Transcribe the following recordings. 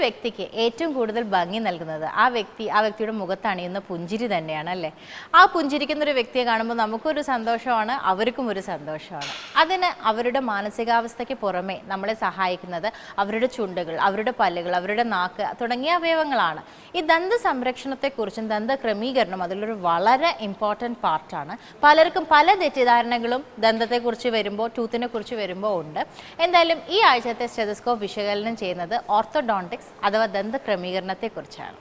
വ്യക്തിക്ക് ഏറ്റവും കൂടുതൽ ഭംഗി നൽകുന്നത് ആ വ്യക്തി ആ വ്യക്തിയുടെ മുഖത്ത് അണിയുന്ന പുഞ്ചിരി തന്നെയാണ് അല്ലേ ആ പുഞ്ചിരിക്കുന്ന ഒരു വ്യക്തിയെ കാണുമ്പോൾ നമുക്കൊരു സന്തോഷമാണ് അവർക്കും ഒരു സന്തോഷമാണ് അതിന് അവരുടെ മാനസികാവസ്ഥയ്ക്ക് പുറമെ നമ്മളെ സഹായിക്കുന്നത് അവരുടെ ചുണ്ടുകൾ അവരുടെ പല്ലുകൾ അവരുടെ നാക്ക് തുടങ്ങിയ അവയവങ്ങളാണ് ഈ ദന്ത സംരക്ഷണത്തെക്കുറിച്ചും ദന്ത ക്രമീകരണം അതിലൊരു വളരെ ഇമ്പോർട്ടൻറ്റ് പാർട്ടാണ് പലർക്കും പല തെറ്റിദ്ധാരണകളും ദന്തത്തെക്കുറിച്ച് വരുമ്പോൾ ടൂത്തിനെ കുറിച്ച് വരുമ്പോൾ ഉണ്ട് എന്തായാലും ഈ ആഴ്ചത്തെ സ്റ്റെതസ്കോപ്പ് വിശകലനം ചെയ്യുന്നത് ഓർത്തോഡോണ്ടിക്സ് അഥവാ ദന്ത ക്രമീകരണത്തെക്കുറിച്ചാണ്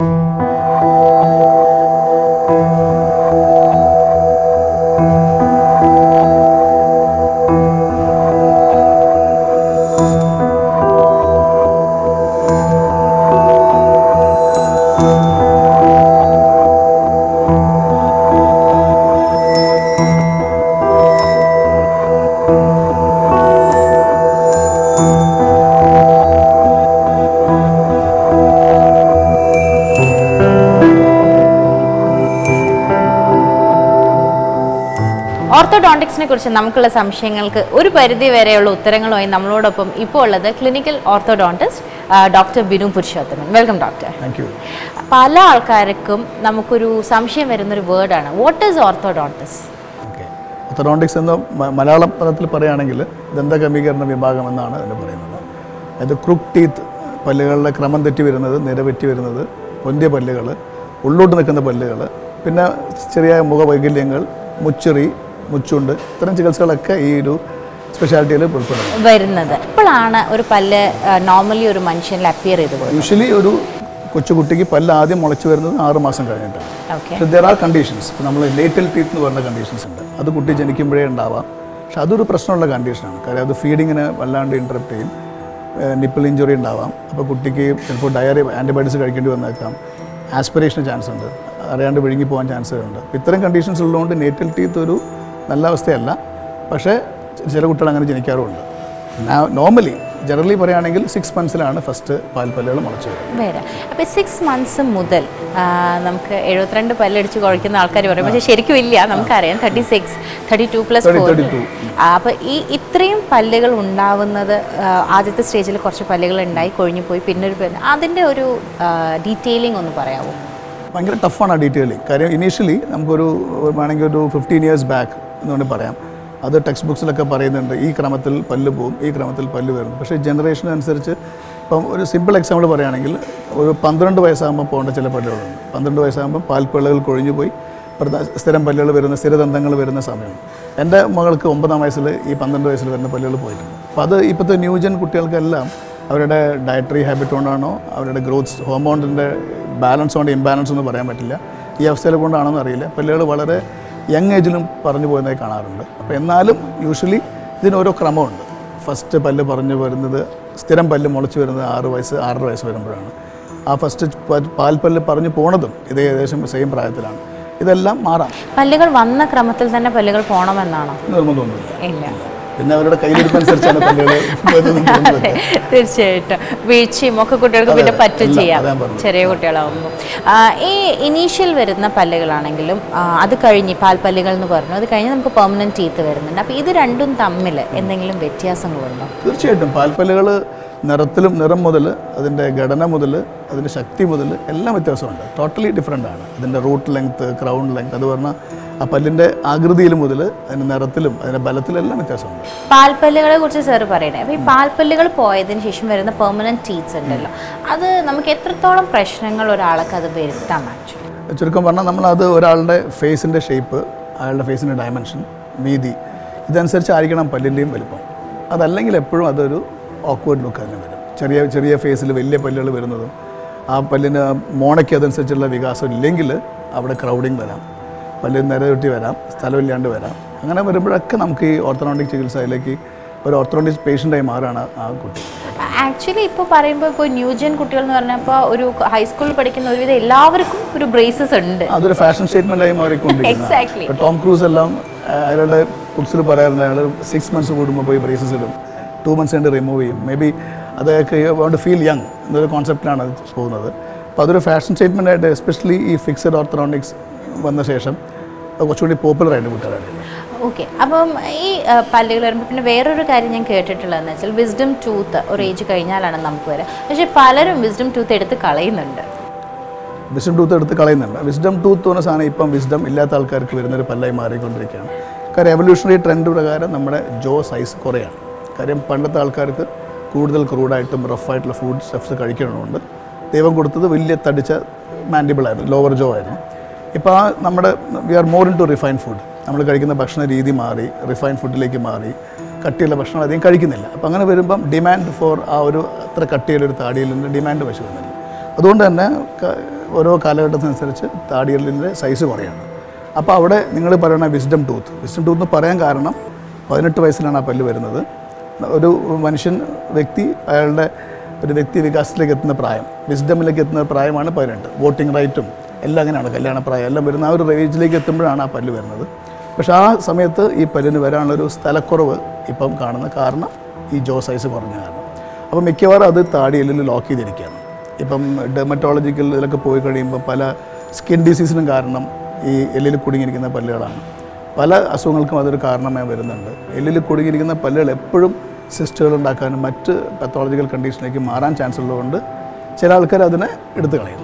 ഓർത്തോഡോണ്ടിക്സിനെ കുറിച്ച് നമുക്കുള്ള സംശയങ്ങൾക്ക് ഒരു പരിധി വരെയുള്ള ഉത്തരങ്ങളുമായി നമ്മളോടൊപ്പം ഇപ്പോൾ ഉള്ളത് clinical orthodontist doctor Binu Purushothaman welcome doctor thank you പല ആൾക്കാർക്കും നമുക്കൊരു സംശയം വരുന്നൊരു വേർഡാണ് what is orthodontics okay orthodontics എന്ന് മ- മലയാളം പദത്തിൽ പറയുകയാണെങ്കിൽ ദന്തക്രമീകരണ വിഭാഗം എന്നാണ് അതിന് പറയുന്നത് അത് ക്രുക്ക് ടീത്ത് പല്ലുകളുടെ ക്രമം തെറ്റി വരുന്നത് നിരവറ്റി വരുന്നത് പൊന്തിയ പല്ലുകൾ ഉള്ളോട്ട് നിൽക്കുന്ന പല്ലുകൾ പിന്നെ ചെറിയ മുഖവൈകല്യങ്ങൾ മുച്ചെറി മുച്ചുണ്ട് ഇത്തരം ചികിത്സകളൊക്കെ ഈ ഒരു സ്പെഷ്യാലിറ്റിയിൽ ഉൾപ്പെടുന്നു വരുന്നത് ഇപ്പോഴാണ് ഒരു പല്ല് നോർമലി ഒരു മനുഷ്യനിൽ അപ്പിയർ ചെയ്ത് പോകുന്നത് യൂഷ്വലി ഒരു കൊച്ചുകുട്ടിക്ക് പല്ല് ആദ്യം മുളച്ചു വരുന്നത് ആറ് മാസം കഴിഞ്ഞിട്ടാണ് ഓക്കെ പക്ഷെ ദർ ആർ കണ്ടീഷൻസ് നമ്മൾ ലേറ്റൽ ടീത്ത് എന്ന് പറഞ്ഞ കണ്ടീഷൻസ് ഉണ്ട് അത് കുട്ടി ജനിക്കുമ്പോഴേ ഉണ്ടാവാം പക്ഷെ അതൊരു പ്രശ്നമുള്ള കണ്ടീഷനാണ് കാര്യം അത് ഫീഡിങ്ങിന് വല്ലാണ്ട് ഇൻറ്ററപ്റ്റ് ചെയ്യും നിപ്പിൾ ഇഞ്ചുറി ഉണ്ടാവാം അപ്പോൾ കുട്ടിക്ക് ചിലപ്പോൾ ഡയറി ആൻറ്റിബയോട്ടിക്സ് കഴിക്കേണ്ടി വന്നേക്കാം ആസ്പിറേഷന് ചാൻസ് ഉണ്ട് അറിയാണ്ട് വിഴുങ്ങി പോകാൻ ചാൻസ് ഉണ്ട് അപ്പോൾ ഇത്തരം കണ്ടീഷൻസ് ഉള്ളതുകൊണ്ട് നേറ്റൽ ടീത്ത് ഒരു നല്ല അവസ്ഥയല്ല പക്ഷേ ചില കുട്ടികൾ അങ്ങനെ ജനിക്കാറുമുണ്ട് നോർമലി ജനറലി പറയുകയാണെങ്കിൽ സിക്സ് മന്ത്സിലാണ് ഫസ്റ്റ് പാൽപ്പല്ലുകൾ മുളച്ചു വരുന്നത് വരാം അപ്പോൾ സിക്സ് മന്ത്സ് മുതൽ ആ, നമുക്ക് എഴുപത്തിരണ്ട് പല്ലടിച്ച് കുഴക്കുന്ന ആൾക്കാർ പറയും പക്ഷേ ശരിക്കും ഇല്ല നമുക്കറിയാം thirty six thirty two plus 30, four 32. അപ്പോൾ ഈ ഇത്രയും പല്ലുകൾ ഉണ്ടാവുന്നത് ആ, ആദ്യത്തെ സ്റ്റേജിൽ കുറച്ച് പല്ലുകൾ ഉണ്ടായി കൊഴിഞ്ഞു പോയി പിന്നെ ഒരു പല്ല് അതിൻ്റെ ഒരു ഡീറ്റെയിലിംഗ് ഒന്ന് പറയാമോ ഭയങ്കര ടഫാണ് ആ ഡീറ്റെയിലിംഗ് കാര്യം ഇനീഷ്യലി നമുക്കൊരു വേണമെങ്കിൽ ഒരു ഫിഫ്റ്റീൻ ഇയേഴ്സ് ബാക്ക് എന്ന് വേണമെങ്കിൽ പറയാം അത് ടെക്സ്റ്റ് ബുക്സിലൊക്കെ പറയുന്നുണ്ട് ഈ ക്രമത്തിൽ പല്ല് പോവും ഈ ക്രമത്തിൽ പല്ല് വരുന്നു പക്ഷേ ജനറേഷൻ അനുസരിച്ച് ഇപ്പം ഒരു സിമ്പിൾ എക്സാമ്പിൾ പറയുകയാണെങ്കിൽ ഒരു പന്ത്രണ്ട് വയസ്സാകുമ്പോൾ പോകേണ്ട ചില പല്ലുകളുണ്ട് പന്ത്രണ്ട് വയസ്സാകുമ്പോൾ പാൽപ്പല്ലുകൾ കൊഴിഞ്ഞു പോയി പ്രധാ സ്ഥിരം പല്ലുകൾ വരുന്ന സ്ഥിരദന്തങ്ങൾ വരുന്ന സമയമാണ് എൻ്റെ മകൾക്ക് ഒമ്പതാം വയസ്സിൽ ഈ പന്ത്രണ്ട് വയസ്സിൽ വരുന്ന പല്ലുകൾ പോയിട്ടുണ്ട് അപ്പോൾ അത് ഇപ്പോഴത്തെ ന്യൂജൻ കുട്ടികൾക്കെല്ലാം അവരുടെ ഡയറ്ററി ഹാബിറ്റ് കൊണ്ടാണോ അവരുടെ ഗ്രോത്ത് ഹോർമോണിൻ്റെ ബാലൻസ് കൊണ്ട് ഇംബാലൻസ് ഒന്നും പറയാൻ പറ്റില്ല ഈ അവസ്ഥയിൽ കൊണ്ടാണെന്ന് അറിയില്ല പല്ലുകൾ വളരെ യങ് ഏജിലും പറഞ്ഞു പോകുന്നതായി കാണാറുണ്ട് അപ്പോൾ എന്നാലും യൂഷ്വലി ഇതിന് ഓരോ ക്രമമുണ്ട് ഫസ്റ്റ് പല്ല് പറഞ്ഞു വരുന്നത് സ്ഥിരം പല്ല് മുളച്ച് വരുന്നത് ആറ് വയസ്സ് ആറര വയസ്സ് വരുമ്പോഴാണ് ആ ഫസ്റ്റ് പാൽപ്പല്ല് പറഞ്ഞു പോണതും ഇത് ഏകദേശം സെയിം പ്രായത്തിലാണ് ഇതെല്ലാം മാറാം പല്ലുകൾ വന്ന ക്രമത്തിൽ തന്നെ പല്ലുകൾ പോകണമെന്നാണോ നിർബന്ധമൊന്നുമില്ല ഇല്ല പിന്നെ അവരുടെ കയ്യിലിരിപ്പനുസരിച്ചാണ് പല്ലുകൾ വരുന്നതും പോകുന്നതൊക്കെ. തീർച്ചയായിട്ടും വീഴ്ചയും ഒക്കെ കുട്ടികൾക്ക് പിന്നെ അതെ, പറ്റും എല്ലാം ചെയ്യാം അതാ പറഞ്ഞത്. ചെറിയ കുട്ടികളാകുമ്പോൾ ഈ ഇനീഷ്യൽ വരുന്ന പല്ലുകളാണെങ്കിലും ആ, അത് കഴിഞ്ഞ് പാൽപ്പല്ലുകൾ എന്ന് പറഞ്ഞു അത് കഴിഞ്ഞ് നമുക്ക് പെർമനൻറ്റ് ടീത്ത് വരുന്നുണ്ട് അപ്പോൾ ഇത് രണ്ടും തമ്മിൽ എന്തെങ്കിലും വ്യത്യാസങ്ങളുണ്ടോ തീർച്ചയായിട്ടും പാൽപ്പല്ലുകൾ നിറത്തിലും നിറം മുതൽ അതിൻ്റെ ഘടന മുതൽ അതിൻ്റെ ശക്തി മുതൽ എല്ലാം വ്യത്യാസമുണ്ട് ടോട്ടലി ഡിഫറെൻ്റ് ആണ് അതിൻ്റെ റൂട്ട് ലെങ്ത്ത് ക്രൗൺ ലെങ്ത്ത് അത് പറഞ്ഞാൽ ആ പല്ലിൻ്റെ ആകൃതിയിൽ മുതൽ അതിൻ്റെ നിറത്തിലും അതിൻ്റെ ബലത്തിലും എല്ലാം വ്യത്യാസമുണ്ട് പാൽപ്പല്ലുകളെ കുറിച്ച് സാർ പറയണേ അപ്പോൾ ഈ പാൽപ്പല്ലുകൾ പോയതിന് ശേഷം വരുന്ന പെർമനൻറ്റ് ടീത്ത്സ് ഉണ്ടല്ലോ അത് നമുക്ക് എത്രത്തോളം പ്രശ്നങ്ങൾ ഒരാൾക്ക് അത് വരുത്താം ആക്ച്വലി ചുരുക്കം പറഞ്ഞാൽ നമ്മളത് ഒരാളുടെ ഫേസിൻ്റെ ഷേപ്പ് അയാളുടെ ഫേസിൻ്റെ ഡയമെൻഷൻ വീതി ഇതനുസരിച്ച് ആയിരിക്കണം പല്ലിൻ്റെയും വലിപ്പം അതല്ലെങ്കിൽ എപ്പോഴും അതൊരു ഓക്വേർഡ് ലുക്ക് തന്നെ വരും ചെറിയ ചെറിയ ഫേസിൽ വലിയ പല്ലുകൾ വരുന്നതും ആ പല്ലിന് മോണയ്ക്ക് അതനുസരിച്ചുള്ള വികാസം ഇല്ലെങ്കിൽ അവിടെ ക്രൗഡിങ് വരാം പല്ലിന് നിരതൊട്ടി വരാം സ്ഥലമില്ലാണ്ട് വരാം അങ്ങനെ വരുമ്പോഴൊക്കെ നമുക്ക് ഈ ഓർത്തഡോണ്ടിക് ചികിത്സയിലേക്ക് ഒരു ഓർത്തഡോണ്ടിക് പേഷ്യൻ്റായി മാറുകയാണ് ആ കുട്ടി ആക്ച്വലി ഇപ്പോൾ പറയുമ്പോൾ ഇപ്പോൾ ന്യൂജൻ കുട്ടികൾ എന്ന് പറഞ്ഞപ്പോൾ ഒരു ഹൈസ്കൂളിൽ പഠിക്കുന്ന ഒരുവിധം എല്ലാവർക്കും ഒരു ബ്രേസസ് ഉണ്ട് അതൊരു ഫാഷൻ സ്റ്റേറ്റ്മെൻ്റായി Exactly. മാറിക്കൊണ്ടിരിക്കുന്നത് ടോം ക്രൂസ് എല്ലാം ആ, അയാളുടെ ബുക്സിൽ പറയാറുണ്ട് അയാൾ സിക്സ് മന്ത്സ് കൂടുമ്പോൾ പോയി ബ്രേസസ് ഇടും ടു മന്ത്സ് കൊണ്ട് റിമൂവ് ചെയ്യും മേ ബി അതൊക്കെ വോണ്ട് ഫീൽ യങ് എന്നൊരു കോൺസെപ്റ്റിലാണ് അത് പോകുന്നത് അപ്പോൾ അതൊരു ഫാഷൻ സ്റ്റേറ്റ്മെൻ്റ് ആയിട്ട് എസ്പെഷ്യലി ഈ ഫിക്സഡ് ഓർത്തഡോണ്ടിക്സ് വന്ന ശേഷം അത് കുറച്ചുകൂടി പോപ്പുലർ ആയിട്ട് കുട്ടികളുടെ ഇടയിൽ. ഓക്കെ അപ്പം ഈ ആ, പല്ലുകൾ വരുമ്പോൾ പിന്നെ വേറൊരു കാര്യം ഞാൻ കേട്ടിട്ടുള്ളതെന്ന് വെച്ചാൽ വിസ്ഡം ടൂത്ത് ഒരു ഏജ് കഴിഞ്ഞാലാണ് നമുക്ക് വരിക പക്ഷേ പലരും വിസ്ഡം ടൂത്ത് എടുത്ത് കളയുന്നുണ്ട് വിസ്ഡം ടൂത്ത് എടുത്ത് കളയുന്നുണ്ട് വിസ്ഡം ടൂത്ത് എന്ന് പറഞ്ഞ സാധനം ഇപ്പം വിസ്ഡം ഇല്ലാത്ത ആൾക്കാർക്ക് വരുന്നൊരു പല്ലായി മാറിക്കൊണ്ടിരിക്കുകയാണ് കാര്യം എവല്യൂഷണറി ട്രെൻഡ് പ്രകാരം നമ്മുടെ ജോ സൈസ് കുറയാണ് കാര്യം പണ്ടത്തെ ആൾക്കാർക്ക് കൂടുതൽ ക്രൂഡായിട്ടും റഫായിട്ടുള്ള ഫുഡ് സ്റ്റഫ്സ് കഴിക്കണമുണ്ട് ദൈവം കൊടുത്തത് വലിയ തടിച്ച മാൻഡിബിൾ ആയിരുന്നു ലോവർ ജോ ആയിരുന്നു ഇപ്പോൾ ആ നമ്മുടെ we are more into refine food നമ്മൾ കഴിക്കുന്ന ഭക്ഷണ രീതി മാറി റിഫൈൻ ഫുഡിലേക്ക് മാറി കട്ടിയുള്ള ഭക്ഷണം അധികം കഴിക്കുന്നില്ല അപ്പോൾ അങ്ങനെ വരുമ്പം ഡിമാൻഡ് ഫോർ ആ ഒരു അത്ര കട്ടിയുള്ള ഒരു താടിയിൽ നിന്ന് ഡിമാൻഡ് വെച്ച് വരുന്നില്ല അതുകൊണ്ട് തന്നെ ക- ഓരോ കാലഘട്ടത്തിനനുസരിച്ച് താടിയലിൻ്റെ സൈസ് കുറയാണ് അപ്പോൾ അവിടെ നിങ്ങൾ പറയുന്ന വിസ്ഡം ടൂത്ത് വിസ്ഡം ടൂത്ത് എന്ന് പറയാൻ കാരണം പതിനെട്ട് വയസ്സിലാണ് ആ പല്ല് വരുന്നത് ഒരു മനുഷ്യൻ വ്യക്തി അയാളുടെ ഒരു വ്യക്തി വികാസത്തിലേക്ക് എത്തുന്ന പ്രായം വിസ്ഡമിലേക്ക് എത്തുന്ന പ്രായമാണ് പതിനെട്ട് വോട്ടിംഗ് റൈറ്റും എല്ലാം അങ്ങനെയാണ് കല്യാണ പ്രായം എല്ലാം വരുന്ന ആ ഒരു റേഞ്ചിലേക്ക് എത്തുമ്പോഴാണ് ആ പല്ല് വരുന്നത് പക്ഷേ ആ സമയത്ത് ഈ പല്ലിന് വരാനുള്ളൊരു സ്ഥലക്കുറവ് ഇപ്പം കാണുന്ന കാരണം ഈ ജോ സൈസ് കുറഞ്ഞ കാരണം അപ്പോൾ മിക്കവാറും അത് താടിയെല്ലിൽ ലോക്ക് ചെയ്തിരിക്കുകയാണ് ഇപ്പം ഡെർമറ്റോളജിക്കൽ ഇതിലൊക്കെ പോയി കഴിയുമ്പോൾ പല സ്കിൻ ഡിസീസിനും കാരണം ഈ എല്ലിൽ കുടുങ്ങിയിരിക്കുന്ന പല്ലുകളാണ് പല അസുഖങ്ങൾക്കും അതൊരു കാരണമായി വരുന്നുണ്ട് എല്ലിൽ കുടുങ്ങിയിരിക്കുന്ന പല്ലുകൾ എപ്പോഴും സിസ്റ്റുകൾ ഉണ്ടാക്കാനും മറ്റ് പത്തോളജിക്കൽ കണ്ടീഷനിലേക്ക് മാറാൻ ചാൻസ് ഉള്ളതുകൊണ്ട് ചില ആൾക്കാർ അതിനെ എടുത്തു കളയുന്നു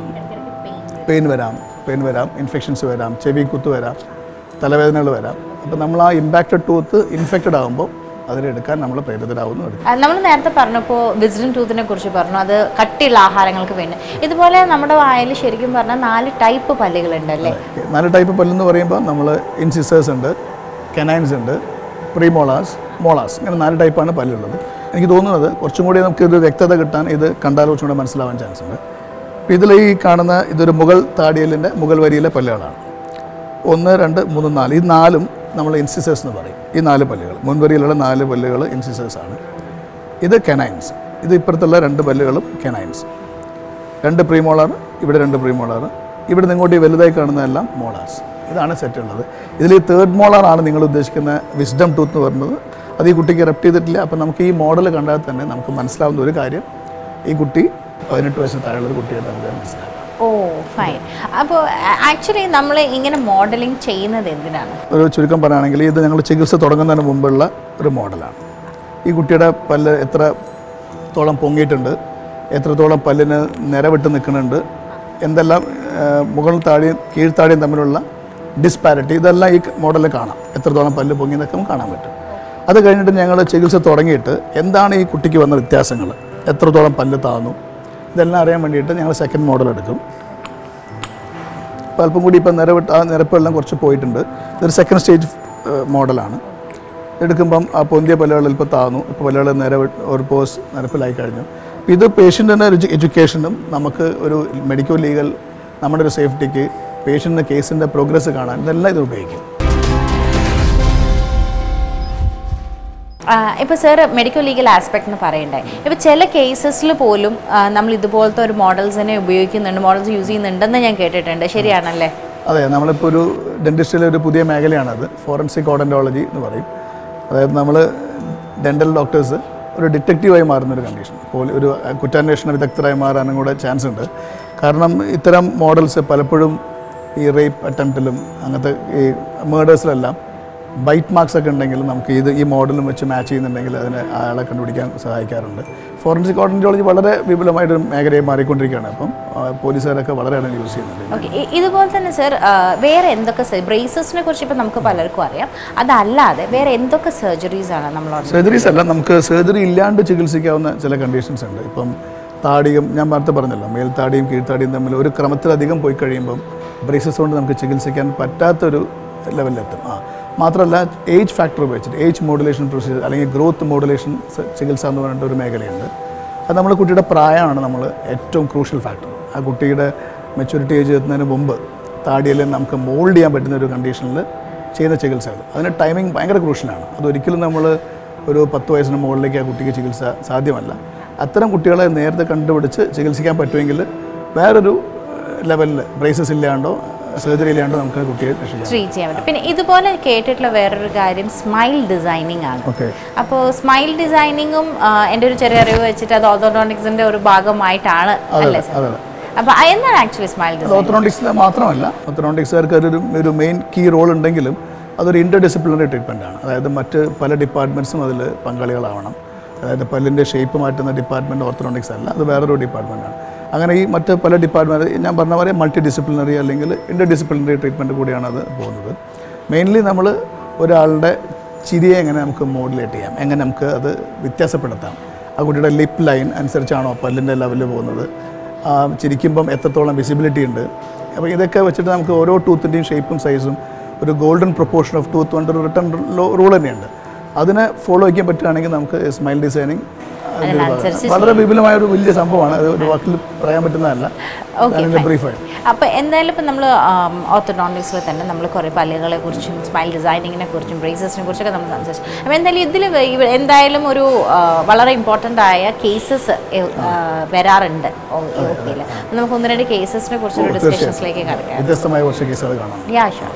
പെയിൻ വരാം പെയിൻ വരാം ഇൻഫെക്ഷൻസ് വരാം ചെവി കുത്ത് വരാം തലവേദനകൾ വരാം അപ്പോൾ നമ്മൾ ആ ഇമ്പാക്റ്റഡ് ടൂത്ത് ഇൻഫെക്റ്റഡ് ആകുമ്പോൾ അതിനെടുക്കാൻ നമ്മൾ പ്രേരിതരാകുന്നു എടുക്കും നമ്മൾ നേരത്തെ പറഞ്ഞപ്പോൾ വിസ്ഡം ടൂത്തിനെ കുറിച്ച് പറഞ്ഞു അത് കട്ടിയുള്ള ആഹാരങ്ങൾക്ക് വേണ്ടി ഇതുപോലെ നമ്മുടെ വായിൽ ശരിക്കും പറഞ്ഞാൽ നാല് ടൈപ്പ് പല്ലുകളുണ്ടല്ലേ നാല് ടൈപ്പ് പല്ലെന്ന് പറയുമ്പോൾ നമ്മൾ ഇൻസിസേഴ്സ് ഉണ്ട് കെനൈൻസ് ഉണ്ട് പ്രീമോളാസ് മോളാസ് ഇങ്ങനെ നാല് ടൈപ്പാണ് പല്ലുള്ളത് എനിക്ക് തോന്നുന്നത് കുറച്ചും കൂടി നമുക്ക് ഒരു വ്യക്തത കിട്ടാൻ ഇത് കണ്ടാൽ കുറച്ചും കൂടെ മനസ്സിലാവാൻ ചാൻസ് ഉണ്ട് അപ്പോൾ ഇതിൽ ഈ കാണുന്ന ഇതൊരു മുകൾ താടിയലിൻ്റെ മുകൾ വരിയിലെ പല്ലുകളാണ് ഒന്ന് രണ്ട് മൂന്ന് നാല് ഈ നാലും നമ്മൾ ഇൻസിസേഴ്സ് എന്ന് പറയും ഈ നാല് പല്ലുകൾ മുൻവരിയിലുള്ള നാല് പല്ലുകൾ ഇൻസിസേഴ്സ് ആണ് ഇത് കെനൈൻസ് ഇത് ഇപ്പുറത്തുള്ള രണ്ട് പല്ലുകളും കെനൈൻസ് രണ്ട് പ്രീമോളാർ ഇവിടെ രണ്ട് പ്രീമോളാർ ഇവിടെ നിന്ന് ഇങ്ങോട്ട് ഈ വലുതായി കാണുന്നതെല്ലാം മോളാർസ് ഇതാണ് സെറ്റ് ഉള്ളത് ഇതിൽ ഈ തേർഡ് മോളാർ ആണ് നിങ്ങൾ ഉദ്ദേശിക്കുന്ന വിസ്ഡം ടൂത്ത് എന്ന് പറയുന്നത് അത് ഈ കുട്ടിക്ക് റെപ്റ്റ് ചെയ്തിട്ടില്ല അപ്പം നമുക്ക് ഈ മോഡൽ കണ്ടാൽ തന്നെ നമുക്ക് മനസ്സിലാവുന്ന ഒരു കാര്യം ഈ കുട്ടി പതിനെട്ട് വയസ്സിന് താഴെയുള്ള ഒരു കുട്ടിയുടെ നമുക്ക് മനസ്സിലാക്കാം ഓ ഫൈൻ അപ്പോൾ ആക്ച്വലി നമ്മൾ ഇങ്ങനെ മോഡലിംഗ് ചെയ്യുന്നത് എന്തിനാണ് ഒരു ചുരുക്കം പറയുകയാണെങ്കിൽ ഇത് ഞങ്ങൾ ചികിത്സ തുടങ്ങുന്നതിന് മുമ്പുള്ള ഒരു മോഡലാണ് ഈ കുട്ടിയുടെ പല്ല് എത്രത്തോളം പൊങ്ങിയിട്ടുണ്ട് എത്രത്തോളം പല്ലിന് നിരവിട്ട് നിൽക്കുന്നുണ്ട് എന്തെല്ലാം ആ, മുകൾ താടിയും കീഴ്ത്താടിയും തമ്മിലുള്ള ഡിസ്പാരിറ്റി ഇതെല്ലാം ഈ മോഡലിൽ കാണാം എത്രത്തോളം പല്ല് പൊങ്ങി എന്നൊക്കെ നമുക്ക് കാണാൻ പറ്റും അത് കഴിഞ്ഞിട്ട് ഞങ്ങൾ ചികിത്സ തുടങ്ങിയിട്ട് എന്താണ് ഈ കുട്ടിക്ക് വന്ന വ്യത്യാസങ്ങൾ എത്രത്തോളം പല്ല് താന്നു ഇതെല്ലാം അറിയാൻ വേണ്ടിയിട്ട് ഞങ്ങൾ സെക്കൻഡ് മോഡൽ എടുക്കും അപ്പോൾ അല്പം കൂടി ഇപ്പം നിരവിട്ട് ആ നിരപ്പെല്ലാം കുറച്ച് പോയിട്ടുണ്ട് ഇതൊരു സെക്കൻഡ് സ്റ്റേജ് മോഡലാണ് എടുക്കുമ്പം ആ പൊന്തിയ പല്ലുകൾ ഇപ്പോൾ താന്നു ഇപ്പോൾ പല്ലുകൾ നിരവ് ഒരു പോസ് നിരപ്പിലായി കഴിഞ്ഞു അപ്പോൾ ഇത് പേഷ്യൻറ്റിൻ്റെ ഒരു എഡ്യൂക്കേഷനും നമുക്ക് ഒരു മെഡിക്കൽ ലീഗൽ നമ്മുടെ ഒരു സേഫ്റ്റിക്ക് പേഷ്യൻറ്റിൻ്റെ കേസിൻ്റെ പ്രോഗ്രസ് കാണാൻ ഇതെല്ലാം ഇത് ഉപയോഗിക്കും ഇപ്പോൾ സാർ മെഡിക്കൽ ലീഗൽ ആസ്പെക്ട് എന്ന് പറയണ്ടായി ഇപ്പോൾ ചില കേസസിൽ പോലും ആ, നമ്മൾ ഇതുപോലത്തെ ഒരു മോഡൽസിനെ ഉപയോഗിക്കുന്നുണ്ട് മോഡൽസ് യൂസ് ചെയ്യുന്നുണ്ടെന്ന് ഞാൻ കേട്ടിട്ടുണ്ട് ശരിയാണല്ലേ അതെ നമ്മളിപ്പോൾ ഒരു ഡെൻറ്റിസ്റ്റിലെ ഒരു പുതിയ മേഖലയാണത് ഫോറൻസിക് ഓഡൻറ്റോളജി എന്ന് പറയും അതായത് നമ്മൾ ഡെൻ്റൽ ഡോക്ടേഴ്സ് ഒരു ഡിറ്റക്റ്റീവായി മാറുന്ന ഒരു കണ്ടീഷൻ അപ്പോൾ ഒരു കുറ്റാന്വേഷണ വിദഗ്ധരായി മാറാനും കൂടെ ചാൻസ് ഉണ്ട് കാരണം ഇത്തരം മോഡൽസ് പലപ്പോഴും ഈ റേപ്പ് അറ്റംപ്റ്റിലും അങ്ങനത്തെ ഈ മേഡേഴ്സിലെല്ലാം ബൈറ്റ് മാർക്സ് ഒക്കെ ഉണ്ടെങ്കിൽ നമുക്ക് ഇത് ഈ മോഡലും വെച്ച് മാച്ച് ചെയ്യുന്നുണ്ടെങ്കിൽ അതിനെ അയാളെ കണ്ടുപിടിക്കാൻ സഹായിക്കാറുണ്ട് ഫോറൻസിക് ഓഡൻറ്റോളജി വളരെ വിപുലമായിട്ടൊരു മേഖലയായി മാറിക്കൊണ്ടിരിക്കുകയാണ് അപ്പം ആ, പോലീസുകാരൊക്കെ വളരെയധികം യൂസ് ചെയ്യുന്നുണ്ട് ഓക്കെ ഇതുപോലെ തന്നെ സർ വേറെ എന്തൊക്കെ ബ്രേസസിനെ കുറിച്ച് ഇപ്പോൾ നമുക്ക് പലർക്കും അറിയാം അതല്ലാതെ വേറെ എന്തൊക്കെ സർജറീസ് ആണ് നമ്മൾ സർജറീസ് അല്ല നമുക്ക് സർജറി ഇല്ലാണ്ട് ചികിത്സിക്കാവുന്ന ചില കണ്ടീഷൻസ് ഉണ്ട് ഇപ്പം താടിയും ഞാൻ നേരത്തെ പറഞ്ഞല്ലോ മേൽത്താടിയും കീഴ്ത്താടിയും തമ്മിൽ ഒരു ക്രമത്തിലധികം പോയി കഴിയുമ്പം ബ്രേസസ് കൊണ്ട് നമുക്ക് ചികിത്സിക്കാൻ പറ്റാത്തൊരു ലെവലിലെത്തും ആ മാത്രമല്ല ഏജ് ഫാക്ടർ ഉപയോഗിച്ചിട്ട് ഏജ് മോഡുലേഷൻ പ്രൊസീജർ അല്ലെങ്കിൽ ഗ്രോത്ത് മോഡുലേഷൻ ചികിത്സ എന്ന് പറഞ്ഞിട്ട് ഒരു മേഖലയുണ്ട് അത് നമ്മുടെ കുട്ടിയുടെ പ്രായമാണ് നമ്മൾ ഏറ്റവും ക്രൂഷ്യൽ ഫാക്ടർ ആ കുട്ടിയുടെ മെച്യൂരിറ്റി ഏജ് എത്തുന്നതിന് മുമ്പ് താടിയിൽ നമുക്ക് മോൾഡ് ചെയ്യാൻ പറ്റുന്ന ഒരു കണ്ടീഷനിൽ ചെയ്യുന്ന ചികിത്സകൾ അതിന് ടൈമിംഗ് ഭയങ്കര ക്രൂഷ്യലാണ് അതൊരിക്കലും നമ്മൾ ഒരു പത്ത് വയസ്സിന് മുകളിലേക്ക് ആ കുട്ടിക്ക് ചികിത്സ സാധ്യമല്ല അത്തരം കുട്ടികളെ നേരത്തെ കണ്ടുപിടിച്ച് ചികിത്സിക്കാൻ പറ്റുമെങ്കിൽ വേറൊരു ലെവലിൽ ബ്രേസസ് ഇല്ലാണ്ടോ സർജറി ഇല്ലാണ്ടോ നമുക്ക് ആ കുട്ടിയെ രക്ഷിക്കാം ട്രീറ്റ് ചെയ്യാൻ പറ്റും പിന്നെ ഇതുപോലെ കേട്ടിട്ടുള്ള വേറൊരു കാര്യം സ്മൈൽ ഡിസൈനിങ് ആണ് ഓക്കെ അപ്പോൾ സ്മൈൽ ഡിസൈനിങ്ങും എൻ്റെ ഒരു ചെറിയ അറിവ് വെച്ചിട്ട് അത് ഓർത്തോഡോണിക്സിന്റെ ഒരു ഭാഗമായിട്ടാണ് അല്ലേ സർ അതെ അപ്പോൾ എന്താണ് ആക്ച്വലി സ്മൈൽ ഡിസൈൻ ഓർത്തഡോണ്ടിക്സിൽ മാത്രമല്ല ഓർത്തഡോണ്ടിക്സുകാർക്ക് ഒരു ഒരു മെയിൻ കീ റോൾ ഉണ്ടെങ്കിലും അതൊരു ഇൻ്റർ ഡിസിപ്ലിനറി ട്രീറ്റ്മെൻ്റ് ആണ് അതായത് മറ്റ് പല ഡിപ്പാർട്ട്മെൻറ്റ്സും അതിൽ പങ്കാളികളാവണം അതായത് പല്ലിൻ്റെ ഷേപ്പ് മാറ്റുന്ന ഡിപ്പാർട്ട്മെൻറ്റ് ഓർത്തഡോണ്ടിക്സ് അല്ല അത് വേറൊരു ഡിപ്പാർട്ട്മെൻറ്റാണ് അങ്ങനെ ഈ മറ്റ് പല ഡിപ്പാർട്ട്മെൻറ്റ് ഞാൻ പറഞ്ഞ പോലെ മൾട്ടി ഡിസിപ്ലിനറി അല്ലെങ്കിൽ ഇൻ്റർ ഡിസിപ്ലിനറി ട്രീറ്റ്മെൻറ്റ് കൂടിയാണ് അത് പോകുന്നത് മെയിൻലി നമ്മൾ ഒരാളുടെ ചിരിയെ എങ്ങനെ നമുക്ക് മോഡുലേറ്റ് ചെയ്യാം എങ്ങനെ നമുക്ക് അത് വ്യത്യാസപ്പെടുത്താം ആ കുട്ടിയുടെ ലിപ്പ് ലൈൻ അനുസരിച്ചാണോ പല്ലിൻ്റെ ലെവലിൽ പോകുന്നത് ആ, ചിരിക്കുമ്പം എത്രത്തോളം വിസിബിലിറ്റി ഉണ്ട് അപ്പോൾ ഇതൊക്കെ വെച്ചിട്ട് നമുക്ക് ഓരോ ടൂത്തിൻ്റെയും ഷേപ്പും സൈസും ഒരു ഗോൾഡൻ പ്രൊപ്പോർഷൻ ഓഫ് ടൂത്ത് കൊണ്ട് ഒരു റിട്ടേൺ റൂൾ തന്നെയുണ്ട് അതിനെ ഫോളോ ചെയ്യാൻ പറ്റുകയാണെങ്കിൽ നമുക്ക് സ്മൈൽ ഡിസൈനിങ് അതിനനുസരിച്ച് വളരെ വിപുലമായ ഒരു വലിയ സംഭവമാണ് അത് ഒരു വാക്കിൽ പറയാൻ പറ്റുന്നതല്ല Okay, അതിൻ്റെ fine. ബ്രീഫായിട്ട് അപ്പോൾ എന്തായാലും ഇപ്പം നമ്മൾ ഓർത്തഡോണ്ടിക്സിൽ തന്നെ നമ്മൾ കുറേ പല്ലുകളെ കുറിച്ചും സ്മൈൽ ഡിസൈനിങ്ങിനെ കുറിച്ചും ബ്രേസസിനെ കുറിച്ചൊക്കെ നമ്മൾ സംസാരിച്ചു അപ്പോൾ എന്തായാലും ഇതിൽ എന്തായാലും ഒരു ആ, വളരെ ഇമ്പോർട്ടൻ്റ് ആയ കേസസ് വരാറുണ്ട് ഓക്കെയിൽ നമുക്ക് ഒന്ന് രണ്ട് കേസസിനെ കുറിച്ചൊരു ഡിസ്കഷൻസിലേക്ക് കിടക്കാം വ്യത്യസ്തമായ കുറച്ച് കേസുകൾ കാണാം യാ ഷുവർ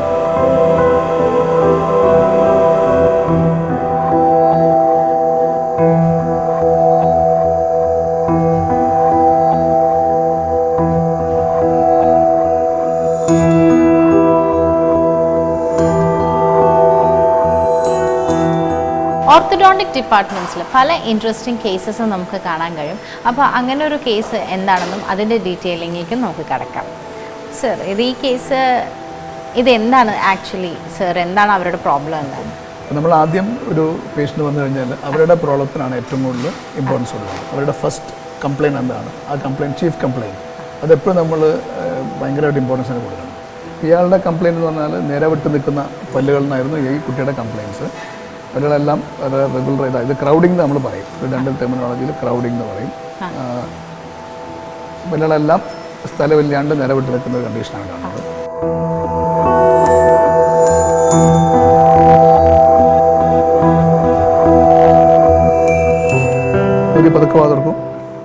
ഓർത്തഡോണ്ടിക് ഡിപ്പാർട്ട്മെൻറ്റ്സിൽ പല ഇൻട്രസ്റ്റിംഗ് കേസസ് നമുക്ക് കാണാൻ കഴിയും അപ്പോൾ അങ്ങനെ ഒരു കേസ് എന്താണെന്നും അതിൻ്റെ ഡീറ്റെയിലിങ്ങേക്കും നമുക്ക് കിടക്കാം സർ ഇത് ഈ കേസ് ഇത് എന്താണ് ആക്ച്വലി സർ എന്താണ് അവരുടെ പ്രോബ്ലം എന്താണ് അപ്പോൾ നമ്മൾ ആദ്യം ഒരു പേഷ്യൻ്റ് വന്നു കഴിഞ്ഞാൽ അവരുടെ പ്രോബ്ലത്തിനാണ് ഏറ്റവും കൂടുതൽ ഇമ്പോർട്ടൻസ് കൊടുക്കുന്നത് അവരുടെ ഫസ്റ്റ് കംപ്ലയിൻറ്റ് എന്താണ് ആ കംപ്ലയിൻറ്റ് ചീഫ് കംപ്ലയിൻറ്റ് അതെപ്പോഴും നമ്മൾ ഭയങ്കരമായിട്ട് ഇമ്പോർട്ടൻസ് ആണ് കൊടുക്കണം ഇയാളുടെ കംപ്ലയിൻറ്റ് എന്ന് പറഞ്ഞാൽ നേരെ വിട്ട് നിൽക്കുന്ന പല്ലുകളിൽ നിന്നായിരുന്നു ഈ കുട്ടിയുടെ കംപ്ലയിൻറ്റ്സ് പല്ലുകളെല്ലാം വളരെ റെഗുലർ ചെയ്ത ഇത് ക്രൗഡിംഗ് നമ്മൾ പറയും ഒരു ഡെൻ്റൽ ടെർമിനോളജിയിൽ ക്രൗഡിംഗ് എന്ന് പറയും ആ, പല്ലുകളെല്ലാം സ്ഥലമില്ലാണ്ട് നേരെ വിട്ട് നിൽക്കുന്ന ഒരു കണ്ടീഷനാണ് കാണുന്നത് ഒരു പതുക്കെ വാതിർക്കും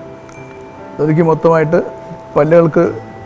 അതൊക്കെ മൊത്തമായിട്ട് പല്ലുകൾക്ക്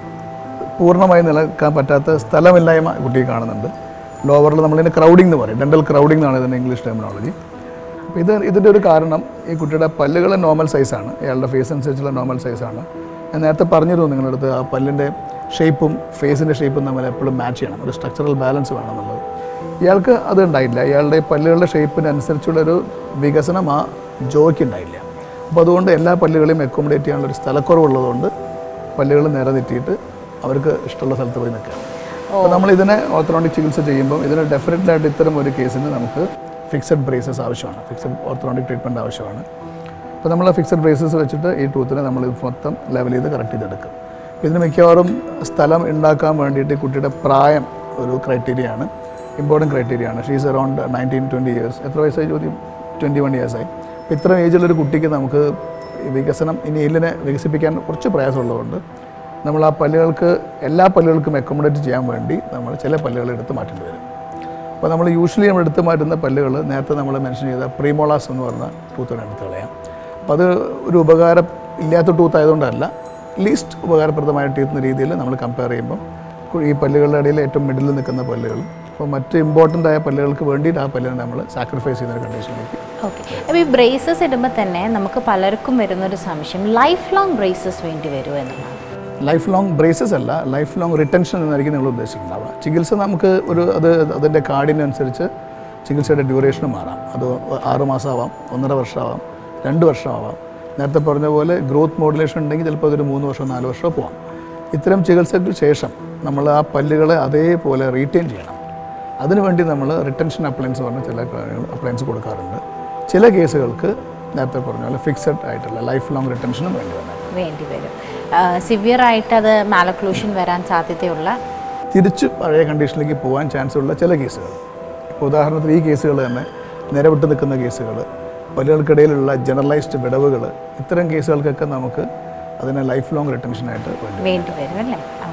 പൂർണ്ണമായി നിലനിൽക്കാൻ പറ്റാത്ത സ്ഥലമില്ലായ്മ കുട്ടിയെ കാണുന്നുണ്ട് ലോവറിൽ നമ്മളിതിന് ക്രൗഡിംഗ് എന്ന് പറയും ഡെൻ്റൽ ക്രൗഡിംഗ് എന്നാണ് ഇതിൻ്റെ ഇംഗ്ലീഷ് ടെർമിനോളജി അപ്പോൾ ഇത് ഇതിൻ്റെ ഒരു കാരണം ഈ കുട്ടിയുടെ പല്ലുകൾ നോർമൽ സൈസാണ് ഇയാളുടെ ഫേസ് അനുസരിച്ചുള്ള നോർമൽ സൈസാണ് ഞാൻ നേരത്തെ പറഞ്ഞിരുന്നു നിങ്ങളുടെ അടുത്ത് ആ പല്ലിൻ്റെ ഷേപ്പും ഫേസിൻ്റെ ഷേപ്പും തമ്മിൽ എപ്പോഴും മാച്ച് ചെയ്യണം ഒരു സ്ട്രക്ചറൽ ബാലൻസ് വേണം എന്നുള്ളത് ഇയാൾക്ക് അത് ഉണ്ടായില്ല ഇയാളുടെ പല്ലുകളുടെ ഷേപ്പിനനുസരിച്ചുള്ളൊരു വികസനം ആ ജോയ്ക്ക് ഉണ്ടായില്ല അപ്പോൾ അതുകൊണ്ട് എല്ലാ പല്ലുകളെയും അക്കോമഡേറ്റ് ചെയ്യാനുള്ള ഒരു സ്ഥലക്കുറവുള്ളതുകൊണ്ട് പല്ലുകൾ നേരെ തെറ്റിയിട്ട് അവർക്ക് ഇഷ്ടമുള്ള സ്ഥലത്ത് പോയി നിൽക്കാം അപ്പോൾ നമ്മൾ ഇതിനെ ഓർത്തഡോണ്ടിക് ചികിത്സ ചെയ്യുമ്പോൾ ഇതിന് ഡെഫിനറ്റ്ലി ആയിട്ട് ഇത്തരം ഒരു കേസിന് നമുക്ക് ഫിക്സഡ് ബ്രേസസ് ആവശ്യമാണ് ഫിക്സഡ് ഓർത്തഡോണ്ടിക് ട്രീറ്റ്മെൻറ്റ് ആവശ്യമാണ് അപ്പോൾ നമ്മൾ ഫിക്സഡ് ബ്രേസസ് വെച്ചിട്ട് ഈ ടൂത്തിനെ നമ്മൾ ഇത് മൊത്തം ലെവൽ ചെയ്ത് കറക്റ്റ് ചെയ്തെടുക്കും അപ്പോൾ ഇതിന് മിക്കവാറും സ്ഥലം ഉണ്ടാക്കാൻ വേണ്ടിയിട്ട് ഈ കുട്ടിയുടെ പ്രായം ഒരു ക്രൈറ്റീരിയ ആണ് ഇമ്പോർട്ടൻറ്റ് ക്രൈറ്റീരിയ ആണ് she's around nineteen twenty years എത്ര വയസ്സായി ചോദ്യം ട്വൻറ്റി വൺ ഇയേഴ്സായി അപ്പോൾ ഇത്രയും ഏജിലൊരു കുട്ടിക്ക് നമുക്ക് ഈ വികസനം ഇനി എല്ലിനെ വികസിപ്പിക്കാൻ കുറച്ച് പ്രയാസമുള്ളതുകൊണ്ട് നമ്മൾ ആ പല്ലുകൾക്ക് എല്ലാ പല്ലുകൾക്കും അക്കോമഡേറ്റ് ചെയ്യാൻ വേണ്ടി നമ്മൾ ചില പല്ലുകൾ എടുത്ത് മാറ്റേണ്ടി വരും അപ്പോൾ നമ്മൾ യൂഷ്വലി നമ്മൾ എടുത്ത് മാറ്റുന്ന പല്ലുകൾ നേരത്തെ നമ്മൾ മെൻഷൻ ചെയ്ത പ്രീമോളാസ് എന്ന് പറഞ്ഞ ടൂത്തിനെ എടുത്ത് കളയാം അപ്പോൾ അത് ഒരു ഉപകാരം ഇല്ലാത്ത ടൂത്ത് ആയതുകൊണ്ടല്ല ലീസ്റ്റ് ഉപകാരപ്രദമായ ടീത്തുന്ന രീതിയിൽ നമ്മൾ കമ്പയർ ചെയ്യുമ്പം കു- ഈ പല്ലുകളുടെ ഇടയിൽ ഏറ്റവും മിഡിൽ നിൽക്കുന്ന പല്ലുകൾ അപ്പോൾ മറ്റ് ഇമ്പോർട്ടൻ്റ് ആയ പല്ലുകൾക്ക് വേണ്ടിയിട്ട് ആ പല്ലിനെ നമ്മൾ സാക്രിഫൈസ് ചെയ്യുന്ന ഒരു കണ്ടീഷനിലേക്ക് ഓക്കെ അപ്പോൾ ഈ ബ്രേസസ് ഇടുമ്പോൾ തന്നെ നമുക്ക് പലർക്കും വരുന്നൊരു സംശയം ലൈഫ് ലോങ് ബ്രേസസ് വേണ്ടി വരുമോ എന്നുള്ളതാണ് ലൈഫ് ലോങ് ബ്രേസസ് അല്ല ലൈഫ് ലോങ് റിട്ടൻഷൻ എന്നായിരിക്കും നിങ്ങൾ ഉദ്ദേശിക്കുന്നുണ്ടാവുക ചികിത്സ നമുക്ക് ഒരു അത് അതിൻ്റെ കാർഡിനനുസരിച്ച് ചികിത്സയുടെ ഡ്യൂറേഷൻ മാറാം അത് ആറ് മാസമാവാം ഒന്നര വർഷമാവാം രണ്ട് വർഷമാവാം നേരത്തെ പറഞ്ഞ പോലെ ഗ്രോത്ത് മോഡുലേഷൻ ഉണ്ടെങ്കിൽ ചിലപ്പോൾ അതൊരു മൂന്ന് വർഷം നാല് വർഷമോ പോവാം ഇത്തരം ചികിത്സയ്ക്ക് ശേഷം നമ്മൾ ആ പല്ലുകളെ അതേപോലെ റീറ്റെയിൻ ചെയ്യണം അതിനുവേണ്ടി നമ്മൾ റിട്ടൻഷൻ അപ്ലയൻസ് പറഞ്ഞ ചില കാര്യങ്ങൾ അപ്ലയൻസ് കൊടുക്കാറുണ്ട് ചില കേസുകൾക്ക് നേരത്തെ പറഞ്ഞ പോലെ ഫിക്സഡ് ആയിട്ടുള്ള ലൈഫ് ലോങ് റിട്ടൻഷനും വേണ്ടി വന്നേക്കാം വേണ്ടി വരും സിവിയർ ആയിട്ട് അത് മാലക്ലൂഷൻ വരാൻ സാധ്യതയുള്ള തിരിച്ച് പഴയ കണ്ടീഷനിലേക്ക് പോകാൻ ചാൻസ് ഉള്ള ചില കേസുകൾ ഇപ്പോൾ ഉദാഹരണത്തിന് ഈ കേസുകൾ തന്നെ നിലവിട്ട് നിൽക്കുന്ന കേസുകൾ പല്ലുകൾക്കിടയിലുള്ള ജനറലൈസ്ഡ് വിടവുകൾ ഇത്തരം കേസുകൾക്കൊക്കെ നമുക്ക് അതിനെ ലൈഫ് ലോങ് റിട്ടൻഷനായിട്ട് വേണ്ടി വരും. വേണ്ടി വരും അല്ലേ ആ.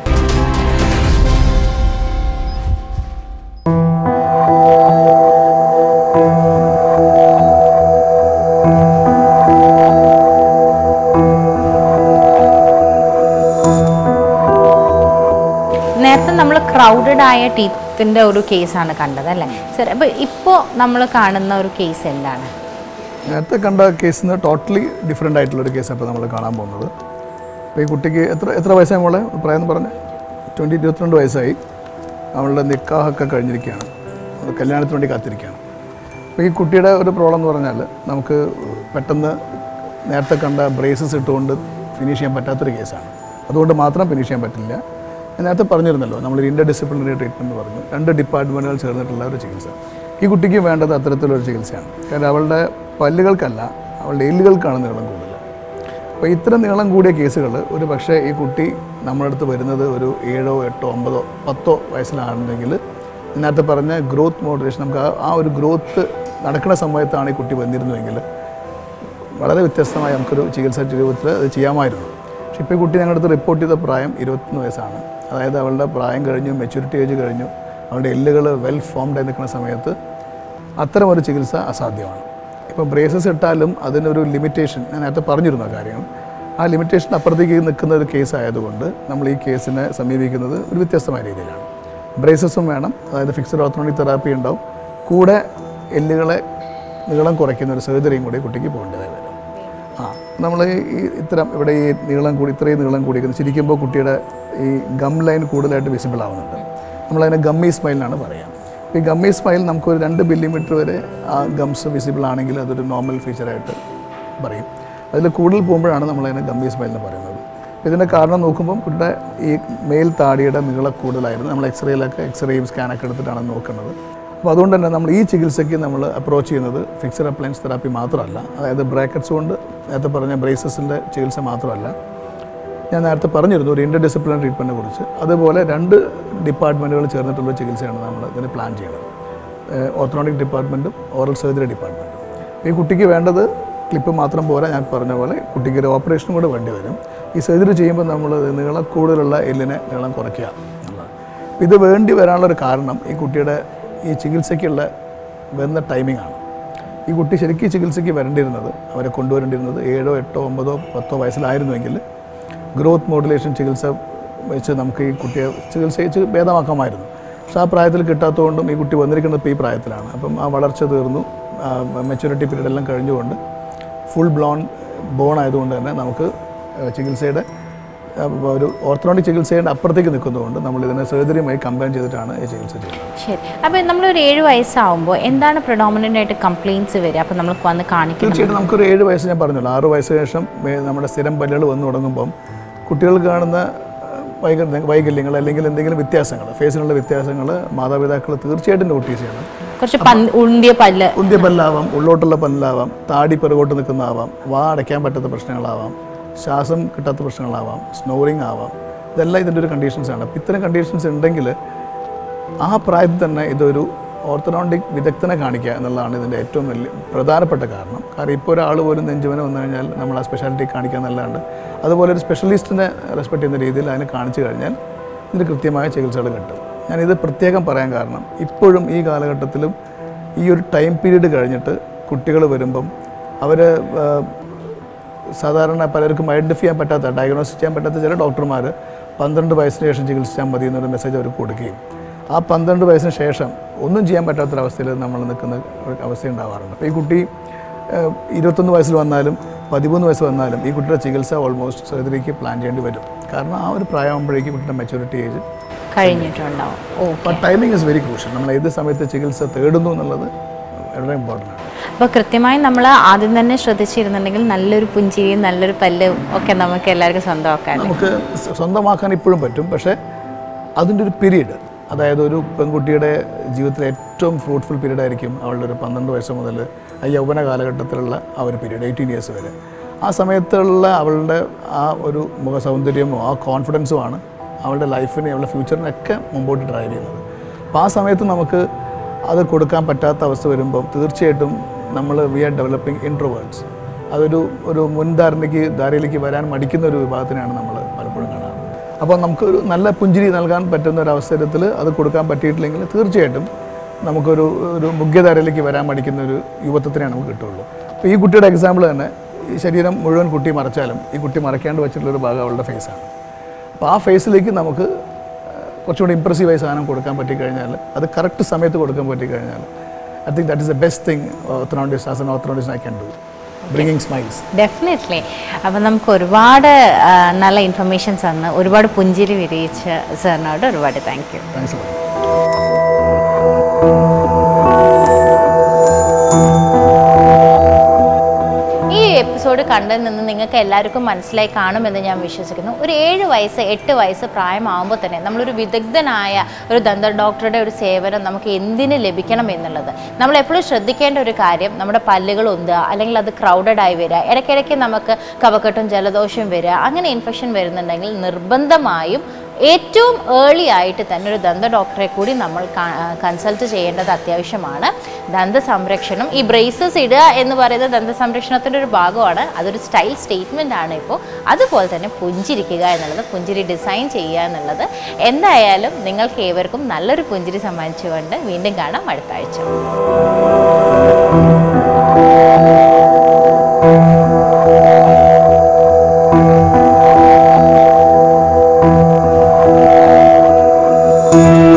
നേരത്തെ നമ്മൾ ക്രൗഡഡ് ആയ ടീത്തിൻ്റെ ഒരു കേസാണ് കണ്ടത് അല്ലേ സർ അപ്പോൾ ഇപ്പോൾ നമ്മൾ കാണുന്ന ഒരു കേസ് എന്താണ് നേരത്തെ കണ്ട കേസിൽ നിന്ന് ടോട്ടലി ഡിഫറെൻ്റ് ആയിട്ടുള്ളൊരു കേസാണ് ഇപ്പോൾ നമ്മൾ കാണാൻ പോകുന്നത് അപ്പോൾ ഈ കുട്ടിക്ക് എത്ര എത്ര വയസ്സായി മോളെ പ്രായം എന്ന് പറഞ്ഞ് ട്വൻറ്റി ഇരുപത്തിരണ്ട് വയസ്സായി അവളുടെ നിക്കാഹൊക്കെ കഴിഞ്ഞിരിക്കുകയാണ് കല്യാണത്തിന് വേണ്ടി കാത്തിരിക്കുകയാണ് അപ്പോൾ ഈ കുട്ടിയുടെ ഒരു പ്രോബ്ലം എന്ന് പറഞ്ഞാൽ നമുക്ക് പെട്ടെന്ന് നേരത്തെ കണ്ട ബ്രേസസ് ഇട്ടുകൊണ്ട് ഫിനിഷ് ചെയ്യാൻ പറ്റാത്തൊരു കേസാണ് അതുകൊണ്ട് മാത്രം ഫിനിഷ് ചെയ്യാൻ പറ്റില്ല ഞാൻ നേരത്തെ പറഞ്ഞിരുന്നല്ലോ നമ്മൾ ഇൻ്റർ ഡിസിപ്ലിനറി ട്രീറ്റ്മെൻറ്റ് പറഞ്ഞു രണ്ട് ഡിപ്പാർട്ട്മെൻറ്റുകൾ ചേർന്നിട്ടുള്ള ഒരു ചികിത്സ ഈ കുട്ടിക്ക് വേണ്ടത് അത്തരത്തിലൊരു ചികിത്സയാണ് കാരണം അവളുടെ പല്ലുകൾക്കല്ല അവളുടെ എല്ലുകൾക്കാണ് നീളം കൂടുതൽ അപ്പോൾ ഇത്ര നീളം കൂടിയ കേസുകൾ ഒരു പക്ഷേ ഈ കുട്ടി നമ്മുടെ അടുത്ത് വരുന്നത് ഒരു ഏഴോ എട്ടോ ഒമ്പതോ പത്തോ വയസ്സിലാണെന്നുണ്ടെങ്കിൽ നേരത്തെ പറഞ്ഞ ഗ്രോത്ത് മോഡുലേഷൻ നമുക്ക് ആ- ആ ഒരു ഗ്രോത്ത് നടക്കുന്ന സമയത്താണ് ഈ കുട്ടി വന്നിരുന്നുവെങ്കിൽ വളരെ വ്യത്യസ്തമായ നമുക്കൊരു ചികിത്സാ രൂപത്തിൽ അത് ചെയ്യാമായിരുന്നു പക്ഷേ ഇപ്പോൾ ഈ കുട്ടി ഞങ്ങളുടെ അടുത്ത് റിപ്പോർട്ട് ചെയ്ത പ്രായം ഇരുപത്തൊന്ന് വയസ്സാണ് അതായത് അവളുടെ പ്രായം കഴിഞ്ഞു മെച്യൂരിറ്റി ഏജ് കഴിഞ്ഞു അവളുടെ എല്ലുകൾ വെൽ ഫോംഡ് ആയി നിൽക്കുന്ന സമയത്ത് അത്തരം ഒരു ചികിത്സ അസാധ്യമാണ് ഇപ്പോൾ ബ്രേസസ് ഇട്ടാലും അതിനൊരു ലിമിറ്റേഷൻ ഞാൻ നേരത്തെ പറഞ്ഞിരുന്ന കാര്യങ്ങൾ ആ ലിമിറ്റേഷൻ അപ്പുറത്തേക്ക് നിൽക്കുന്ന ഒരു കേസ് ആയതുകൊണ്ട് നമ്മൾ ഈ കേസിനെ സമീപിക്കുന്നത് ഒരു വ്യത്യസ്തമായ രീതിയിലാണ് ബ്രേസസും വേണം അതായത് ഫിക്സഡ് ഓർത്തോണിക് തെറാപ്പി ഉണ്ടാവും കൂടെ എല്ലുകളെ നീളം കുറയ്ക്കുന്ന ഒരു സർജറിയും കൂടി കുട്ടിക്ക് പോകേണ്ടതായി വരും ആ നമ്മൾ ഈ ഇത്തരം ഇവിടെ ഈ നീളം കൂടി ഇത്രയും നീളം കൂടിയിരിക്കുന്നത് ചിരിക്കുമ്പോൾ കുട്ടിയുടെ ഈ ഗം ലൈൻ കൂടുതലായിട്ട് വിസിബിൾ ആവുന്നുണ്ട് നമ്മളതിനെ ഗമ്മി സ്മൈൽ എന്നാണ് പറയുക ഈ ഗമ്മി സ്മൈൽ നമുക്കൊരു രണ്ട് മില്ലിമീറ്റർ വരെ ആ ഗംസ് വിസിബിൾ ആണെങ്കിൽ അതൊരു നോർമൽ ഫീച്ചറായിട്ട് പറയും അതിൽ കൂടുതൽ പോകുമ്പോഴാണ് നമ്മളതിനെ ഗമ്മി സ്മൈൽ എന്ന് പറയുന്നത് ഇതിൻ്റെ കാരണം നോക്കുമ്പം കുട്ടിയുടെ ഈ മേൽ താടിയുടെ നീളം കൂടുതലായിരുന്നു നമ്മൾ എക്സ്റേയിലൊക്കെ എക്സ്റേയും സ്കാനൊക്കെ എടുത്തിട്ടാണ് നോക്കുന്നത് അപ്പോൾ അതുകൊണ്ട് തന്നെ നമ്മൾ ഈ ചികിത്സയ്ക്ക് നമ്മൾ അപ്രോച്ച് ചെയ്യുന്നത് ഫിക്സഡ് അപ്ലയൻസ് തെറാപ്പി മാത്രമല്ല അതായത് ബ്രാക്കറ്റ്സ് കൊണ്ട് നേരത്തെ പറഞ്ഞ ബ്രേസസിൻ്റെ ചികിത്സ മാത്രമല്ല ഞാൻ നേരത്തെ പറഞ്ഞിരുന്നു ഒരു ഇൻ്റർ ഡിസിപ്ലിനറി ട്രീറ്റ്മെൻറ്റിനെ കുറിച്ച് അതുപോലെ രണ്ട് ഡിപ്പാർട്ട്മെൻറ്റുകൾ ചേർന്നിട്ടുള്ള ചികിത്സയാണ് നമ്മൾ ഇതിന് പ്ലാൻ ചെയ്യുന്നത് ഓർത്തോണോട്ടിക് ഡിപ്പാർട്ട്മെൻറ്റും ഓറൽ സർജറി ഡിപ്പാർട്ട്മെൻറ്റും ഈ കുട്ടിക്ക് വേണ്ടത് ക്ലിപ്പ് മാത്രം പോരാ ഞാൻ പറഞ്ഞ പോലെ കുട്ടിക്ക് ഒരു ഓപ്പറേഷനും കൂടെ വേണ്ടി വരും ഈ സർജറി ചെയ്യുമ്പോൾ നമ്മൾ നീളം കൂടുതലുള്ള എല്ലിനെ നീളം കുറയ്ക്കുക എന്നുള്ളതാണ് അപ്പോൾ ഇത് വേണ്ടി വരാനുള്ളൊരു കാരണം ഈ കുട്ടിയുടെ ഈ ചികിത്സയ്ക്കുള്ള വരുന്ന ടൈമിംഗ് ആണ് ഈ കുട്ടി ശരിക്കും ഈ ചികിത്സയ്ക്ക് വരേണ്ടിയിരുന്നത് അവരെ കൊണ്ടുവരേണ്ടിയിരുന്നത് ഏഴോ എട്ടോ ഒമ്പതോ പത്തോ വയസ്സിലായിരുന്നുവെങ്കിൽ ഗ്രോത്ത് മോഡുലേഷൻ ചികിത്സ വെച്ച് നമുക്ക് ഈ കുട്ടിയെ ചികിത്സിച്ച് ഭേദമാക്കാമായിരുന്നു പക്ഷെ ആ പ്രായത്തിൽ കിട്ടാത്തതുകൊണ്ടും ഈ കുട്ടി വന്നിരിക്കുന്നത് ഇപ്പോൾ ഈ പ്രായത്തിലാണ് അപ്പം ആ വളർച്ച തീർന്നു മെച്യൂരിറ്റി പീരീഡ് എല്ലാം കഴിഞ്ഞുകൊണ്ട് ഫുൾ ബ്ലോൺ ബോൺ ആയതുകൊണ്ട് തന്നെ നമുക്ക് ആ, ചികിത്സയുടെ ആ, ഒരു ഓർത്തഡോണ്ടിക് ചികിത്സയുടെ അപ്പുറത്തേക്ക് നിൽക്കുന്നതുകൊണ്ട് നമ്മൾ ഇതിനെ സർജറിയുമായി കമ്പൈൻ ചെയ്തിട്ടാണ് ഈ ചികിത്സ ചെയ്യുന്നത് ശരി അപ്പോൾ നമ്മളൊരു ഏഴ് വയസ്സാവുമ്പോൾ എന്താണ് പ്രൊഡോമിനൻ്റ് ആയിട്ട് കംപ്ലയിൻസ് വരിക അപ്പോൾ നമ്മൾ വന്ന് കാണിക്കണം തീർച്ചയായിട്ടും നമുക്കൊരു ഏഴ് വയസ്സ് ഞാൻ പറഞ്ഞല്ലോ ആറ് വയസ്സ് ശേഷം മേ- നമ്മുടെ സ്ഥിരം പല്ലുകൾ വന്നു തുടങ്ങുമ്പം കുട്ടികൾ കാണുന്ന അഹ്, വൈക വൈകല്യങ്ങൾ അല്ലെങ്കിൽ എന്തെങ്കിലും വ്യത്യാസങ്ങൾ ഫേസിലുള്ള വ്യത്യാസങ്ങൾ മാതാപിതാക്കൾ തീർച്ചയായിട്ടും നോട്ടീസ് ചെയ്യണം കുറച്ച് പന്ത് ഉണ്ടിയ പല്ല് ഉന്തിയ പല്ലാവാം ഉള്ളോട്ടുള്ള പല്ലാവാം താടി പിറകോട്ട് നിൽക്കുന്നതാവാം വാ അടയ്ക്കാൻ പറ്റാത്ത പ്രശ്നങ്ങളാവാം ശ്വാസം കിട്ടാത്ത പ്രശ്നങ്ങളാവാം സ്നോറിങ് ആവാം ഇതെല്ലാം ഇതിൻ്റെ ഒരു കണ്ടീഷൻസാണ് അപ്പോൾ ഇത്തരം കണ്ടീഷൻസ് ഉണ്ടെങ്കിൽ ആ പ്രായത്തിൽ തന്നെ ഇതൊരു ഓർത്തഡോണ്ടിക് വിദഗ്ധനെ കാണിക്കുക എന്നുള്ളതാണ് ഇതിൻ്റെ ഏറ്റവും വലിയ പ്രധാനപ്പെട്ട കാരണം കാരണം ഇപ്പോൾ ഒരാൾ പോലും നെഞ്ചുവന വന്നു കഴിഞ്ഞാൽ നമ്മൾ ആ സ്പെഷ്യാലിറ്റി കാണിക്കുക എന്നല്ലാണ്ട് അതുപോലെ ഒരു സ്പെഷ്യലിസ്റ്റിനെ റെസ്പെക്ട് ചെയ്യുന്ന രീതിയിൽ അതിനെ കാണിച്ചു കഴിഞ്ഞാൽ ഇതിന് കൃത്യമായ ചികിത്സകൾ കിട്ടും ഞാനിത് പ്രത്യേകം പറയാൻ കാരണം ഇപ്പോഴും ഈ കാലഘട്ടത്തിലും ഈ ഒരു ടൈം പീരീഡ് കഴിഞ്ഞിട്ട് കുട്ടികൾ വരുമ്പം അവർ സാധാരണ പലർക്കും ഐഡൻറ്റിഫൈ ചെയ്യാൻ പറ്റാത്ത ഡയഗ്നോസ് ചെയ്യാൻ പറ്റാത്ത ചില ഡോക്ടർമാർ പന്ത്രണ്ട് വയസ്സിന് ശേഷം ചികിത്സിച്ചാൽ മതി എന്നൊരു മെസ്സേജ് അവർ കൊടുക്കുകയും ആ പന്ത്രണ്ട് വയസ്സിന് ശേഷം ഒന്നും ചെയ്യാൻ പറ്റാത്തൊരവസ്ഥയിൽ നമ്മൾ നിൽക്കുന്ന ഒരു അവസ്ഥ ഉണ്ടാവാറുണ്ട് അപ്പോൾ ഈ കുട്ടി ഏഹ്, ഇരുപത്തൊന്ന് വയസ്സിൽ വന്നാലും പതിമൂന്ന് വയസ്സ് വന്നാലും ഈ കുട്ടിയുടെ ചികിത്സ ഓൾമോസ്റ്റ് സർജറിക്ക് പ്ലാൻ ചെയ്യേണ്ടി വരും കാരണം ആ ഒരു പ്രായമാകുമ്പോഴേക്കും കുട്ടിയുടെ മെച്ചൂരിറ്റി ഏജ് കഴിഞ്ഞിട്ടുണ്ടാവും ഓ അപ്പോൾ ടൈമിംഗ് ഇസ് വെരി ക്രൂഷ്യൽ നമ്മൾ ഏത് സമയത്ത് ചികിത്സ തേടുന്നു എന്നുള്ളത് വളരെ ഇമ്പോർട്ടൻ്റ് ആണ് അപ്പോൾ കൃത്യമായി നമ്മൾ ആദ്യം തന്നെ ശ്രദ്ധിച്ചിരുന്നുണ്ടെങ്കിൽ നല്ലൊരു പുഞ്ചിരിയും നല്ലൊരു പല്ലും ഒക്കെ നമുക്ക് എല്ലാവർക്കും സ്വന്തമാക്കാൻ നമുക്ക് സ്വ- സ്വന്തമാക്കാൻ ഇപ്പോഴും പറ്റും പക്ഷേ അതിൻ്റെ ഒരു പീരീഡ് അതായത് ഒരു പെൺകുട്ടിയുടെ ജീവിതത്തിലെ ഏറ്റവും ഫ്രൂട്ട്ഫുൾ പീരീഡ് ആയിരിക്കും അവളുടെ ഒരു പന്ത്രണ്ട് വയസ്സ് മുതൽ ആ യൗവന കാലഘട്ടത്തിലുള്ള ആ ഒരു പീരീഡ് എയ്റ്റീൻ ഇയേഴ്സ് വരെ ആ സമയത്തുള്ള അവളുടെ ആ ഒരു മുഖ സൗന്ദര്യമോ ആ കോൺഫിഡൻസുമാണ് അവളുടെ ലൈഫിനെ അവളുടെ ഫ്യൂച്ചറിനൊക്കെ മുമ്പോട്ട് ഡ്രൈവ് ചെയ്യുന്നത് അപ്പോൾ ആ സമയത്ത് നമുക്ക് അത് കൊടുക്കാൻ പറ്റാത്ത അവസ്ഥ വരുമ്പം തീർച്ചയായിട്ടും നമ്മൾ വി ആർ ഡെവലപ്പിംഗ് ഇൻട്രോവേർഡ്സ് അതൊരു ഒരു മുൻധാരണയ്ക്ക് ധാരയിലേക്ക് വരാൻ മടിക്കുന്ന ഒരു വിഭാഗത്തിനാണ് നമ്മൾ പലപ്പോഴും കാണാറ് അപ്പോൾ നമുക്ക് ഒരു നല്ല പുഞ്ചിരി നൽകാൻ പറ്റുന്ന ഒരു അവസരത്തിൽ അത് കൊടുക്കാൻ പറ്റിയിട്ടില്ലെങ്കിൽ തീർച്ചയായിട്ടും നമുക്കൊരു ഒരു മുഖ്യധാരയിലേക്ക് വരാൻ മടിക്കുന്ന ഒരു യുവത്വത്തിനെ നമുക്ക് കിട്ടുള്ളൂ അപ്പോൾ ഈ കുട്ടിയുടെ എക്സാമ്പിൾ തന്നെ ഈ ശരീരം മുഴുവൻ കുട്ടി മറച്ചാലും ഈ കുട്ടി മറയ്ക്കാണ്ട് വെച്ചിട്ടുള്ള ഒരു ഭാഗം അവളുടെ ഫേസാണ് അപ്പോൾ ആ ഫേസിലേക്ക് നമുക്ക് കുറച്ചുകൂടി ഇമ്പ്രസീവായി സാധനം കൊടുക്കാൻ പറ്റിക്കഴിഞ്ഞാൽ അത് കറക്റ്റ് സമയത്ത് കൊടുക്കാൻ പറ്റിക്കഴിഞ്ഞാൽ I think that is the best thing orthodontist as an orthodontist I can do bringing smiles definitely അപ്പം നമുക്ക് ഒരുപാട് ആ, നല്ല ഇൻഫർമേഷൻസ് തന്ന് ഒരുപാട് പുഞ്ചിരി വിരിയിച്ച് സാറിനോട് ഒരുപാട് താങ്ക് യു താങ്ക്സ് എപ്പിസോഡ് കണ്ടതിൽ നിന്ന് നിങ്ങൾക്ക് എല്ലാവർക്കും മനസ്സിലായി കാണുമെന്ന് ഞാൻ വിശ്വസിക്കുന്നു ഒരു ഏഴ് വയസ്സ് എട്ട് വയസ്സ് പ്രായമാകുമ്പോൾ തന്നെ നമ്മളൊരു വിദഗ്ധനായ ഒരു ദന്ത ഡോക്ടറുടെ ഒരു സേവനം നമുക്ക് എന്തിന് ലഭിക്കണം എന്നുള്ളത് നമ്മൾ എപ്പോഴും ശ്രദ്ധിക്കേണ്ട ഒരു കാര്യം നമ്മുടെ പല്ലുകൾ ഒന്നുക അല്ലെങ്കിൽ അത് ക്രൗഡഡ് ആയി വരിക ഇടയ്ക്കിടയ്ക്ക് നമുക്ക് കഫക്കെട്ടും ജലദോഷവും വരിക അങ്ങനെ ഇൻഫെക്ഷൻ വരുന്നുണ്ടെങ്കിൽ നിർബന്ധമായും ഏറ്റവും ഏർലി ആയിട്ട് തന്നെ ഒരു ദന്ത ഡോക്ടറെ കൂടി നമ്മൾ കൺസൾട്ട് ചെയ്യേണ്ടത് അത്യാവശ്യമാണ് ദന്ത സംരക്ഷണം ഈ ബ്രേസസ് ഇടുക എന്ന് പറയുന്നത് ദന്ത സംരക്ഷണത്തിൻ്റെ ഒരു ഭാഗമാണ് അതൊരു സ്റ്റൈൽ സ്റ്റേറ്റ്മെൻ്റ് ആണ് ഇപ്പോൾ അതുപോലെ തന്നെ പുഞ്ചിരിക്കുക എന്നുള്ളത് പുഞ്ചിരി ഡിസൈൻ ചെയ്യുക എന്നുള്ളത് എന്തായാലും നിങ്ങൾക്ക് ഏവർക്കും നല്ലൊരു പുഞ്ചിരി സമ്മാനിച്ചുകൊണ്ട് വീണ്ടും കാണാം അടുത്ത ആഴ്ച Thank